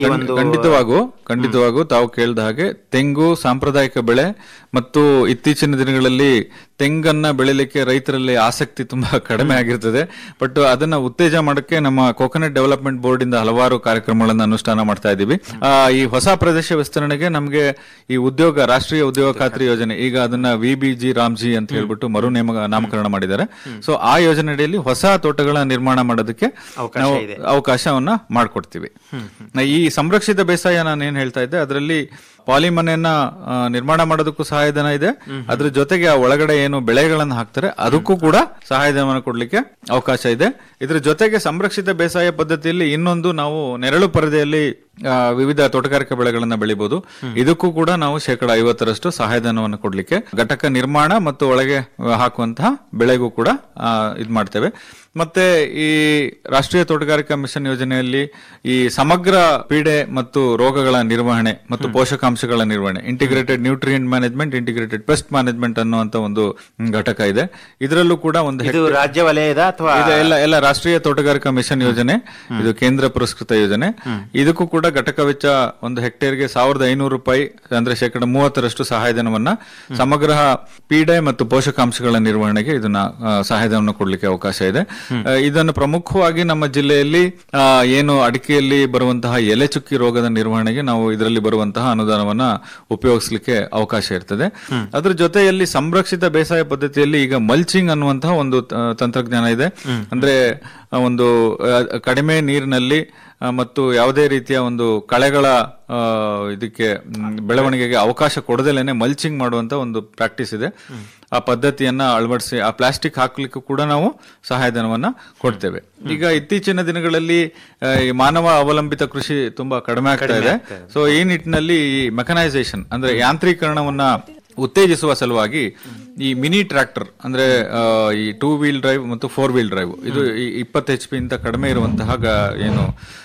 ಈ ಒಂದು ಖಂಡಿತವಾಗೂ ಖಂಡಿತವಾಗೂ ತಾವು ಕೇಳಿದ ಹಾಗೆ ತೆಂಗು ಸಾಂಪ್ರದಾಯಿಕ ಬೆಳೆ ಮತ್ತು ಇತ್ತೀಚಿನ ದಿನಗಳಲ್ಲಿ ತೆಂಗನ್ನ ಬೆಳಿಲಿಕ್ಕೆ ರೈತರಲ್ಲಿ ಆಸಕ್ತಿ ತುಂಬಾ ಕಡಿಮೆ ಆಗಿರ್ತದೆ ಬಟ್ ಅದನ್ನ ಉತ್ತೇಜ ಮಾಡಕ್ಕೆ ನಮ್ಮ ಕೋಕೋನಟ್ ಡೆವಲಪ್ಮೆಂಟ್ ಬೋರ್ಡ್ ಇಂದ ಹಲವಾರು ಕಾರ್ಯಕ್ರಮಗಳನ್ನು ಅನುಷ್ಠಾನ ಮಾಡ್ತಾ ಇದ್ದೀವಿ ಆ, ಈ ಹೊಸ ಪ್ರದೇಶ ವಿಸ್ತರಣೆಗೆ ನಮಗೆ ಈ ಉದ್ಯೋಗ ರಾಷ್ಟ್ರೀಯ ಉದ್ಯೋಗ ಖಾತ್ರಿ ಯೋಜನೆ ಈಗ ಅದನ್ನ ವಿ ಬಿ ಜಿ ರಾಮ್ಜಿ ಅಂತ ಹೇಳ್ಬಿಟ್ಟು ಮರು ನೇಮ ನಾಮಕರಣ ಮಾಡಿದ್ದಾರೆ ಸೊ ಆ ಯೋಜನೆಯಲ್ಲಿ ಹೊಸ ತೋಟಗಳ ನಿರ್ಮಾಣ ಮಾಡೋದಕ್ಕೆ ಅವಕಾಶ ನಾವು ಇದೆ. ಅವಕಾಶವನ್ನ ಮಾಡಿಕೊಡ್ತೀವಿ ನಾ ಈ ಸಂರಕ್ಷಿತ ಬೇಸಾಯ ನಾನು ಏನ್ ಹೇಳ್ತಾ ಇದ್ದೆ ಅದರಲ್ಲಿ ಪಾಲಿಮನೆಯನ್ನ ಆ, ನಿರ್ಮಾಣ ಮಾಡೋದಕ್ಕೂ ಸಹಾಯಧನ ಇದೆ ಅದ್ರ ಜೊತೆಗೆ ಆ ಒಳಗಡೆ ಏನು ಬೆಳೆಗಳನ್ನ ಹಾಕ್ತಾರೆ ಅದಕ್ಕೂ ಕೂಡ ಸಹಾಯಧನವನ್ನು ಕೊಡ್ಲಿಕ್ಕೆ ಅವಕಾಶ ಇದೆ ಇದ್ರ ಜೊತೆಗೆ ಸಂರಕ್ಷಿತ ಬೇಸಾಯ ಪದ್ಧತಿಯಲ್ಲಿ ಇನ್ನೊಂದು ನಾವು ನೆರಳು ಪರದೆಯಲ್ಲಿ ಆ, ವಿವಿಧ ತೋಟಗಾರಿಕಾ ಬೆಳೆಗಳನ್ನ ಬೆಳಿಬಹುದು ಇದಕ್ಕೂ ಕೂಡ ನಾವು ಶೇಕಡ ಐವತ್ತರಷ್ಟು ಸಹಾಯಧನವನ್ನು ಕೊಡ್ಲಿಕ್ಕೆ ಘಟಕ ನಿರ್ಮಾಣ ಮತ್ತು ಒಳಗೆ ಹಾಕುವಂತಹ ಬೆಳೆಗೂ ಕೂಡ ಆ, ಇದ್ ಮಾಡ್ತೇವೆ ಮತ್ತೆ ಈ ರಾಷ್ಟ್ರೀಯ ತೋಟಗಾರಿಕಾ ಮಿಷನ್ ಯೋಜನೆಯಲ್ಲಿ ಈ ಸಮಗ್ರ ಪೀಡೆ ಮತ್ತು ರೋಗಗಳ ನಿರ್ವಹಣೆ ಮತ್ತು ಪೋಷಕಾಂಶಗಳ ನಿರ್ವಹಣೆ integrated nutrient management integrated pest management ಅನ್ನುವಂತ ಒಂದು ಘಟಕ ಇದೆ ಇದರಲ್ಲೂ ಕೂಡ ಒಂದು ಇದು ರಾಜ್ಯ ವಲಯದ ಅಥವಾ ಇದು ಎಲ್ಲ ಎಲ್ಲ ರಾಷ್ಟ್ರೀಯ ತೋಟಗಾರಿಕಾ ಮಿಷನ್ ಯೋಜನೆ ಇದು ಕೇಂದ್ರ ಪುರಸ್ಕೃತ ಯೋಜನೆ ಇದಕ್ಕೂ ಕೂಡ ಘಟಕ ವೆಚ್ಚ ಒಂದು ಹೆಕ್ಟೇರ್ಗೆ ಸಾವಿರದ ಐನೂರು ರೂಪಾಯಿ ಅಂದ್ರೆ ಶೇಕಡ ಮೂವತ್ತರಷ್ಟು ಸಹಾಯಧನವನ್ನ ಸಮಗ್ರ ಪೀಡೆ ಮತ್ತು ಪೋಷಕಾಂಶಗಳ ನಿರ್ವಹಣೆಗೆ ಇದನ್ನ ಆ, ಸಹಾಯಧನವನ್ನು ಕೊಡ್ಲಿಕ್ಕೆ ಅವಕಾಶ ಇದೆ ಆ, ಇದನ್ನು ಪ್ರಮುಖವಾಗಿ ನಮ್ಮ ಜಿಲ್ಲೆಯಲ್ಲಿ ಆ, ಏನು ಅಡಿಕೆಯಲ್ಲಿ ಬರುವಂತಹ ಎಲೆ ಚುಕ್ಕಿ ರೋಗದ ನಿರ್ವಹಣೆಗೆ ನಾವು ಇದರಲ್ಲಿ ಬರುವಂತಹ ಅನುದಾನವನ್ನ ಉಪಯೋಗಿಸಲಿಕ್ಕೆ ಅವಕಾಶ ಇರ್ತದೆ ಅದ್ರ ಜೊತೆಯಲ್ಲಿ ಸಂರಕ್ಷಿತ ಬೇಸಾಯ ಪದ್ಧತಿಯಲ್ಲಿ ಈಗ ಮಲ್ಚಿಂಗ್ ಅನ್ನುವಂತಹ ಒಂದು ತ- ತಂತ್ರಜ್ಞಾನ ಇದೆ ಅಂದ್ರೆ ಆ, ಒಂದು ಆ, ಕಡಿಮೆ ನೀರಿನಲ್ಲಿ ಆ, ಮತ್ತು ಯಾವುದೇ ರೀತಿಯ ಒಂದು ಕಳೆಗಳ ಆ, ಇದಕ್ಕೆ ಮ್, ಬೆಳವಣಿಗೆಗೆ ಅವಕಾಶ ಕೊಡದಲೇನೆ ಮಲ್ಚಿಂಗ್ ಮಾಡುವಂತ ಒಂದು ಪ್ರಾಕ್ಟೀಸ್ ಇದೆ ಆ ಪದ್ಧತಿಯನ್ನ ಅಳವಡಿಸಿ ಆ ಪ್ಲಾಸ್ಟಿಕ್ ಹಾಕ್ಲಿಕ್ಕೂ ಕೂಡ ನಾವು ಸಹಾಯಧನವನ್ನ ಕೊಡ್ತೇವೆ ಈಗ ಇತ್ತೀಚಿನ ದಿನಗಳಲ್ಲಿ ಆ, ಈ ಮಾನವ ಅವಲಂಬಿತ ಕೃಷಿ ತುಂಬಾ ಕಡಿಮೆ ಆಗ್ತಾ ಇದೆ ಸೊ ಈ ನಿಟ್ಟಿನಲ್ಲಿ ಈ ಮೆಕನೈಸೇಷನ್ ಅಂದ್ರೆ ಯಾಂತ್ರೀಕರಣವನ್ನ ಉತ್ತೇಜಿಸುವ ಸಲುವಾಗಿ ಈ ಮಿನಿ ಟ್ರ್ಯಾಕ್ಟರ್ ಅಂದ್ರೆ ಆ, ಈ ಟೂ ವೀಲ್ ಡ್ರೈವ್ ಮತ್ತು ಫೋರ್ ವೀಲ್ ಡ್ರೈವ್ ಇದು ಇಪ್ಪತ್ತು ಎಚ್ ಪಿ ಇಂತ ಕಡಿಮೆ ಇರುವಂತಹ ಗ- ಏನು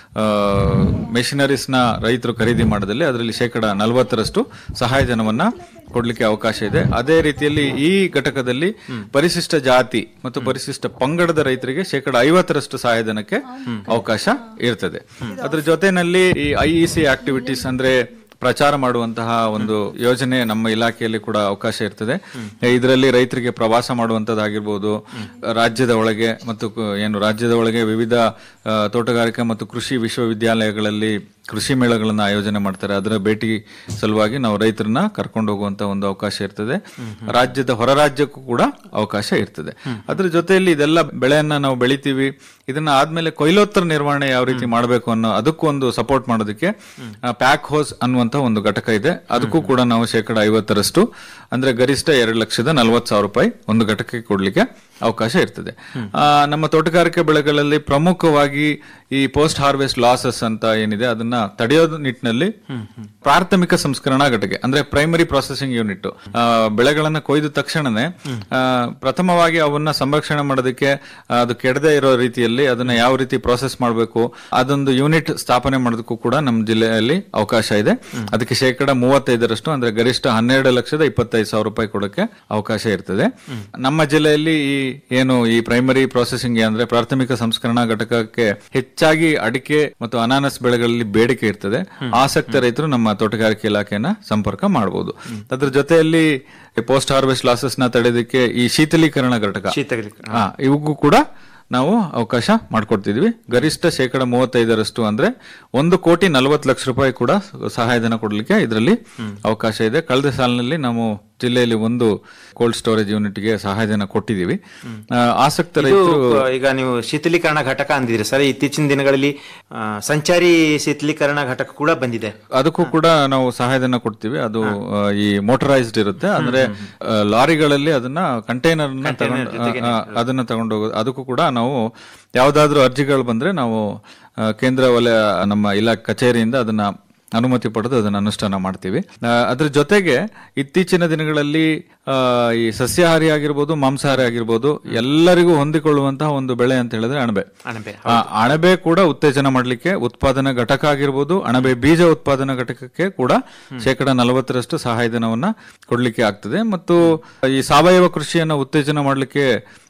ಮೆಷಿನರೀಸ್ ನ ರೈತರು ಖರೀದಿ ಮಾಡೋದಲ್ಲಿ ಅದರಲ್ಲಿ ಶೇಕಡ ನಲವತ್ತರಷ್ಟು ಸಹಾಯಧನವನ್ನ ಕೊಡ್ಲಿಕ್ಕೆ ಅವಕಾಶ ಇದೆ ಅದೇ ರೀತಿಯಲ್ಲಿ ಈ ಘಟಕದಲ್ಲಿ ಪರಿಶಿಷ್ಟ ಜಾತಿ ಮತ್ತು ಪರಿಶಿಷ್ಟ ಪಂಗಡದ ರೈತರಿಗೆ ಶೇಕಡ ಐವತ್ತರಷ್ಟು ಸಹಾಯಧನಕ್ಕೆ ಅವಕಾಶ ಇರ್ತದೆ ಅದ್ರ ಜೊತೆನಲ್ಲಿ ಈ ಐಇಸಿ ಆಕ್ಟಿವಿಟೀಸ್ ಅಂದ್ರೆ ಪ್ರಚಾರ ಮಾಡುವಂತಹ ಒಂದು ಯೋಜನೆ ನಮ್ಮ ಇಲಾಖೆಯಲ್ಲಿ ಕೂಡ ಅವಕಾಶ ಇರ್ತದೆ ಇದರಲ್ಲಿ ರೈತರಿಗೆ ಪ್ರವಾಸ ಮಾಡುವಂತದ್ದಾಗಿರ್ಬೋದು ರಾಜ್ಯದ ಒಳಗೆ ಮತ್ತು ಕು- ಏನು ರಾಜ್ಯದ ಒಳಗೆ ವಿವಿಧ ಆ, ತೋಟಗಾರಿಕಾ ಮತ್ತು ಕೃಷಿ ವಿಶ್ವವಿದ್ಯಾಲಯಗಳಲ್ಲಿ ಕೃಷಿ ಮೇಳಗಳನ್ನ ಆಯೋಜನೆ ಮಾಡ್ತಾರೆ ಅದರ ಭೇಟಿ ಸಲುವಾಗಿ ನಾವು ರೈತರನ್ನ ಕರ್ಕೊಂಡು ಹೋಗುವಂತ ಒಂದು ಅವಕಾಶ ಇರ್ತದೆ ರಾಜ್ಯದ ಹೊರ ರಾಜ್ಯಕ್ಕೂ ಕೂಡ ಅವಕಾಶ ಇರ್ತದೆ ಅದ್ರ ಜೊತೆಯಲ್ಲಿ ಇದೆಲ್ಲ ಬೆಳೆಯನ್ನ ನಾವು ಬೆಳಿತೀವಿ ಇದನ್ನ ಆದ್ಮೇಲೆ ಕೊಯ್ಲೋತ್ತರ ನಿರ್ವಹಣೆ ಯಾವ ರೀತಿ ಮಾಡಬೇಕು ಅನ್ನೋ ಅದಕ್ಕೂ ಒಂದು ಸಪೋರ್ಟ್ ಮಾಡೋದಕ್ಕೆ ಪ್ಯಾಕ್ ಹೋಸ್ ಅನ್ನುವಂತ ಒಂದು ಘಟಕ ಇದೆ ಅದಕ್ಕೂ ಕೂಡ ನಾವು ಶೇಕಡ ಐವತ್ತರಷ್ಟು ಅಂದ್ರೆ ಗರಿಷ್ಠ ಎರಡು ಲಕ್ಷದ ನಲವತ್ತು ಸಾವಿರ ರೂಪಾಯಿ ಒಂದು ಘಟಕಕ್ಕೆ ಕೊಡ್ಲಿಕ್ಕೆ ಅವಕಾಶ ಇರ್ತದೆ ಆ, ನಮ್ಮ ತೋಟಗಾರಿಕೆ ಬೆಳೆಗಳಲ್ಲಿ ಪ್ರಮುಖವಾಗಿ ಈ ಪೋಸ್ಟ್ ಹಾರ್ವೆಸ್ಟ್ ಲಾಸಸ್ ಅಂತ ಏನಿದೆ ಅದನ್ನ ತಡೆಯೋದು ನಿಟ್ಟಿನಲ್ಲಿ ಪ್ರಾಥಮಿಕ ಸಂಸ್ಕರಣಾ ಘಟಕ ಅಂದ್ರೆ ಪ್ರೈಮರಿ ಪ್ರೊಸೆಸಿಂಗ್ ಯೂನಿಟ್ ಬೆಳೆಗಳನ್ನ ಕೊಯ್ದ ತಕ್ಷಣನೇ ಆ, ಪ್ರಥಮವಾಗಿ ಅವನ್ನ ಸಂರಕ್ಷಣೆ ಮಾಡೋದಕ್ಕೆ ಆ, ಅದು ಕೆಡದೆ ಇರೋ ರೀತಿಯಲ್ಲಿ ಅದನ್ನ ಯಾವ ರೀತಿ ಪ್ರೋಸೆಸ್ ಮಾಡಬೇಕು ಅದೊಂದು ಯೂನಿಟ್ ಸ್ಥಾಪನೆ ಮಾಡೋದಕ್ಕೂ ಕೂಡ ನಮ್ಮ ಜಿಲ್ಲೆಯಲ್ಲಿ ಅವಕಾಶ ಇದೆ ಅದಕ್ಕೆ ಶೇಕಡ ಮೂವತ್ತೈದರಷ್ಟು ಅಂದ್ರೆ ಗರಿಷ್ಠ ಹನ್ನೆರಡು ಲಕ್ಷದ ಇಪ್ಪತ್ತೈದು ಸಾವಿರ ರೂಪಾಯಿ ಕೊಡಕ್ಕೆ ಅವಕಾಶ ಇರ್ತದೆ ನಮ್ಮ ಜಿಲ್ಲೆಯಲ್ಲಿ ಈ ಏನು ಈ ಪ್ರೈಮರಿ ಪ್ರೊಸೆಸಿಂಗ್ ಅಂದ್ರೆ ಪ್ರಾಥಮಿಕ ಸಂಸ್ಕರಣಾ ಘಟಕಕ್ಕೆ ಹೆಚ್ಚಾಗಿ ಅಡಿಕೆ ಮತ್ತು ಅನಾನಸ್ ಬೆಳೆಗಳಲ್ಲಿ ಬೇಡಿಕೆ ಇರ್ತದೆ ಆಸಕ್ತ ರೈತರು ನಮ್ಮ ತೋಟಗಾರಿಕೆ ಇಲಾಖೆಯನ್ನ ಸಂಪರ್ಕ ಮಾಡಬಹುದು ಅದ್ರ ಜೊತೆಯಲ್ಲಿ ಪೋಸ್ಟ್ ಹಾರ್ವೆಸ್ಟ್ ಲಾಸಸ್ ನ ತಡೆಯೋದಕ್ಕೆ ಈ ಶೀತಲೀಕರಣ ಘಟಕ ಶೀತಲೀಕರಣ. ಹಾ ಇವಕ್ಕೂ ಕೂಡ ನಾವು ಅವಕಾಶ ಮಾಡ್ಕೊಡ್ತಿದ್ವಿ ಗರಿಷ್ಠ ಶೇಕಡ ಮೂವತ್ತೈದರಷ್ಟು ಅಂದ್ರೆ ಒಂದು ಕೋಟಿ ನಲವತ್ತು ಲಕ್ಷ ರೂಪಾಯಿ ಕೂಡ ಸಹಾಯಧನ ಕೊಡ್ಲಿಕ್ಕೆ ಇದರಲ್ಲಿ ಅವಕಾಶ ಇದೆ ಕಳೆದ ಸಾಲಿನಲ್ಲಿ ನಾವು ಜಿಲ್ಲೆಯಲ್ಲಿ ಒಂದು ಕೋಲ್ಡ್ ಸ್ಟೋರೇಜ್ ಯೂನಿಟ್ಗೆ ಸಹಾಯಧನ ಕೊಟ್ಟಿದ್ದೀವಿ ಆ, ಆಸಕ್ತ ಇದು ರೈತರು ಈಗ ನೀವು ಶೀತಲೀಕರಣ ಘಟಕ ಅಂದಿದ್ರಿ ಸರ್ ಇತ್ತೀಚಿನ ದಿನಗಳಲ್ಲಿ ಆ, ಸಂಚಾರಿ ಶೀತಲೀಕರಣ ಘಟಕ ಕೂಡ ಬಂದಿದೆ ಅದಕ್ಕೂ ಕೂಡ ನಾವು ಸಹಾಯಧನ ಕೊಡ್ತೀವಿ ಅದು ಆ, ಈ ಮೋಟರೈಸ್ಡ್ ಇರುತ್ತೆ ಅಂದ್ರೆ ಆ, ಲಾರಿಗಳಲ್ಲಿ ಅದನ್ನ ಕಂಟೈನರ್ ತಗೊಂಡು ಆ, ಆ, ಅದನ್ನ ತಗೊಂಡು ಹೋಗೋದು ಅದಕ್ಕೂ ಕೂಡ ನಾವು ಯಾವ್ದಾದ್ರು ಅರ್ಜಿಗಳು ಬಂದ್ರೆ ನಾವು ಆ, ಕೇಂದ್ರ ವಲಯ ನಮ್ಮ ಇಲಾಖೆ ಕಚೇರಿಯಿಂದ ಅದನ್ನ ಅನುಮತಿ ಪಡೆದು ಅದನ್ನು ಅನುಷ್ಠಾನ ಮಾಡ್ತೀವಿ ಆ, ಅದ್ರ ಜೊತೆಗೆ ಇತ್ತೀಚಿನ ದಿನಗಳಲ್ಲಿ ಆ, ಈ ಸಸ್ಯಾಹಾರಿ ಆಗಿರ್ಬೋದು ಮಾಂಸಾಹಾರಿ ಆಗಿರ್ಬೋದು ಎಲ್ಲರಿಗೂ ಹೊಂದಿಕೊಳ್ಳುವಂತಹ ಒಂದು ಬೆಳೆ ಅಂತ ಹೇಳಿದ್ರೆ ಅಣಬೆ ಅಣಬೆ ಆ, ಅಣಬೆ ಕೂಡ ಉತ್ತೇಜನ ಮಾಡಲಿಕ್ಕೆ ಉತ್ಪಾದನಾ ಘಟಕ ಆಗಿರ್ಬೋದು ಅಣಬೆ ಬೀಜ ಉತ್ಪಾದನಾ ಘಟಕಕ್ಕೆ ಕೂಡ ಶೇಕಡ ನಲವತ್ತರಷ್ಟು ಸಹಾಯಧನವನ್ನ ಕೊಡ್ಲಿಕ್ಕೆ ಆಗ್ತದೆ ಮತ್ತು ಈ ಸಾವಯವ ಕೃಷಿಯನ್ನ ಉತ್ತೇಜನ ಮಾಡಲಿಕ್ಕೆ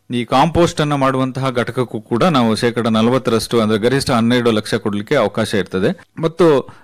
ಈ ಕಾಂಪೋಸ್ಟ್ ಅನ್ನ ಮಾಡುವಂತಹ ಘಟಕಕ್ಕೂ ಕೂಡ ನಾವು ಶೇಕಡ ನಲವತ್ತರಷ್ಟು ಅಂದ್ರೆ ಗರಿಷ್ಠ ಹನ್ನೆರಡು ಲಕ್ಷ ಕೊಡ್ಲಿಕ್ಕೆ ಅವಕಾಶ ಇರ್ತದೆ ಮತ್ತು